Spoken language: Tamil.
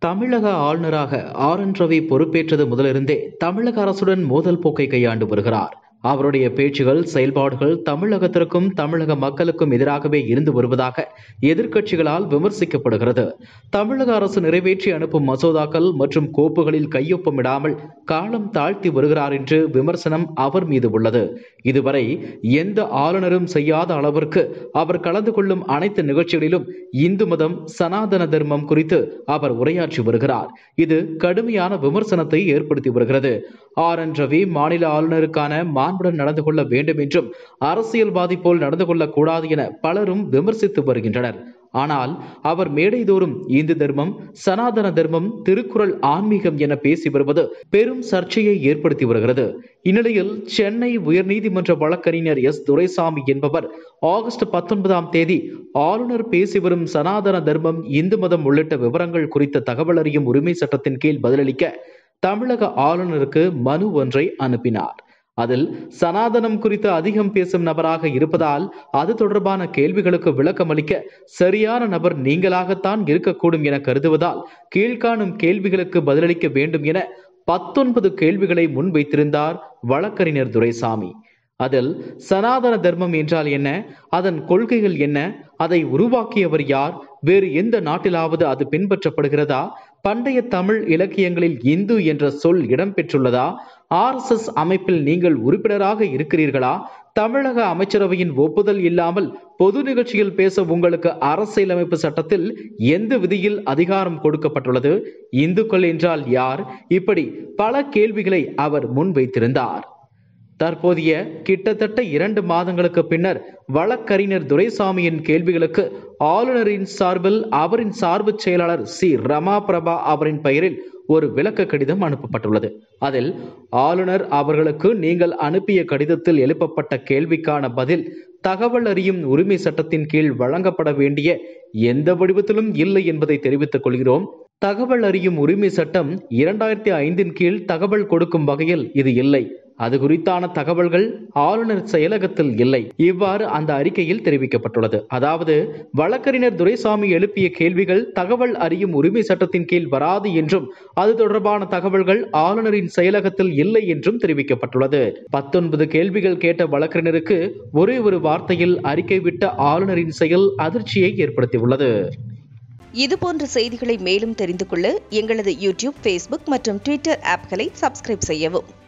தமிழக ஆளுநராக ஆர் என் ரவி பொறுப்பேற்றது முதலிருந்தே தமிழக அரசுடன் மோதல் போக்கை கையாண்டு வருகிறார் அவருடைய பேச்சுகள் செயல்பாடுகள் தமிழகத்திற்கும் தமிழக மக்களுக்கும் எதிராகவே இருந்து வருவதாக எதிர்க்கட்சிகளால் விமர்சிக்கப்படுகிறது தமிழக அரசு நிறைவேற்றி அனுப்பும் மசோதாக்கள் மற்றும் கோப்புகளில் கையொப்பமிடாமல் காலம் தாழ்த்தி வருகிறார் என்று விமர்சனம் அவர் மீது உள்ளது இதுவரை எந்த ஆளுநரும் செய்யாத அளவிற்கு அவர் கலந்து கொள்ளும் அனைத்து நிகழ்ச்சிகளிலும் இந்து மதம் சனாதன தர்மம் குறித்து அவர் உரையாற்றி வருகிறார் இது கடுமையான விமர்சனத்தை ஏற்படுத்தி வருகிறது ஆர் என் ரவி மாநில ஆளுநருக்கான மாண்புடன் நடந்து கொள்ள வேண்டும் என்றும் அரசியல்வாதி போல் நடந்து கொள்ளக்கூடாது என பலரும் விமர்சித்து வருகின்றனர் ஆனால் அவர் மேடைதோறும் இந்து தர்மம் சனாதன தர்மம் திருக்குறள் ஆன்மீகம் என பேசி வருவது பெரும் சர்ச்சையை ஏற்படுத்தி வருகிறது இந்நிலையில் சென்னை உயர்நீதிமன்ற வழக்கறிஞர் எஸ் துரைசாமி என்பவர் ஆகஸ்ட் பத்தொன்பதாம் தேதி ஆளுநர் பேசி வரும் சனாதன தர்மம் இந்து மதம் உள்ளிட்ட விவரங்கள் குறித்த தகவல் அறியும் உரிமை சட்டத்தின் கீழ் பதிலளிக்க தமிழக ஆளுநருக்கு மனு ஒன்றை அனுப்பினார் அதில் சனாதனம் குறித்து அதிகம் பேசும் நபராக இருப்பதால் அது தொடர்பான கேள்விகளுக்கு விளக்கம் அளிக்க சரியான நபர் நீங்களாகத்தான் இருக்கக்கூடும் என கருதுவதால் கீழ்காணும் கேள்விகளுக்கு பதிலளிக்க வேண்டும் என பத்தொன்பது கேள்விகளை முன்வைத்திருந்தார் வழக்கறிஞர் துரைசாமி அதில் சனாதன தர்மம் என்றால் என்ன அதன் கொள்கைகள் என்ன அதை உருவாக்கியவர் யார் வேறு எந்த நாட்டிலாவது அது பின்பற்றப்படுகிறதா பண்டைய தமிழ் இலக்கியங்களில் இந்து என்ற சொல் இடம்பெற்றுள்ளதா ஆர்எஸ்எஸ் அமைப்பில் நீங்கள் உறுப்பினராக இருக்கிறீர்களா தமிழக அமைச்சரவையின் ஒப்புதல் இல்லாமல் பொது நிகழ்ச்சியில் பேச உங்களுக்கு அரசியலமைப்பு சட்டத்தில் எந்த விதியில் அதிகாரம் கொடுக்கப்பட்டுள்ளது இந்துக்கள் என்றால் யார் இப்படி பல கேள்விகளை அவர் முன்வைத்திருந்தார் தற்போதைய கிட்டத்தட்ட இரண்டு மாதங்களுக்கு பின்னர் வழக்கறிஞர் துரைசாமியின் கேள்விகளுக்கு ஆளுநரின் சார்பில் அவரின் சார்பு செயலாளர் சி ரமா பிரபா அவரின் பெயரில் ஒரு விளக்க கடிதம் அனுப்பப்பட்டுள்ளது அதில் ஆளுநர் அவர்களுக்கு நீங்கள் அனுப்பிய கடிதத்தில் எழுப்பப்பட்ட கேள்விக்கான பதில் தகவல் அறியும் உரிமை சட்டத்தின் கீழ் வழங்கப்பட வேண்டிய எந்த வடிவத்திலும் இல்லை என்பதை தெரிவித்துக் கொள்கிறோம் தகவல் அறியும் உரிமை சட்டம் இரண்டாயிரத்தி ஐந்தின் கீழ் தகவல் கொடுக்கும் வகையில் இது இல்லை அது குறித்தான தகவல்கள் ஆளுநர் செயலகத்தில் இல்லை இவ்வாறு அந்த அறிக்கையில் தெரிவிக்கப்பட்டுள்ளது அதாவது வழக்கறிஞர் துரைசாமி எழுப்பிய கேள்விகள் தகவல் அறியும் உரிமை சட்டத்தின் கீழ் வராது என்றும் அது தொடர்பான தகவல்கள் ஆளுநரின் செயலகத்தில் இல்லை என்றும் தெரிவிக்கப்பட்டுள்ளது பத்தொன்பது கேள்விகள் கேட்ட வழக்கறிஞருக்கு ஒரே ஒரு வார்த்தையில் அறிக்கை விட்ட ஆளுநரின் செயல் அதிர்ச்சியை ஏற்படுத்தியுள்ளது இதுபோன்ற செய்திகளை மேலும் தெரிந்து கொள்ள எங்களது யூடியூப் ஃபேஸ்புக் மற்றும் ட்விட்டர் ஆப்களை சப்ஸ்கிரைப் செய்யவும்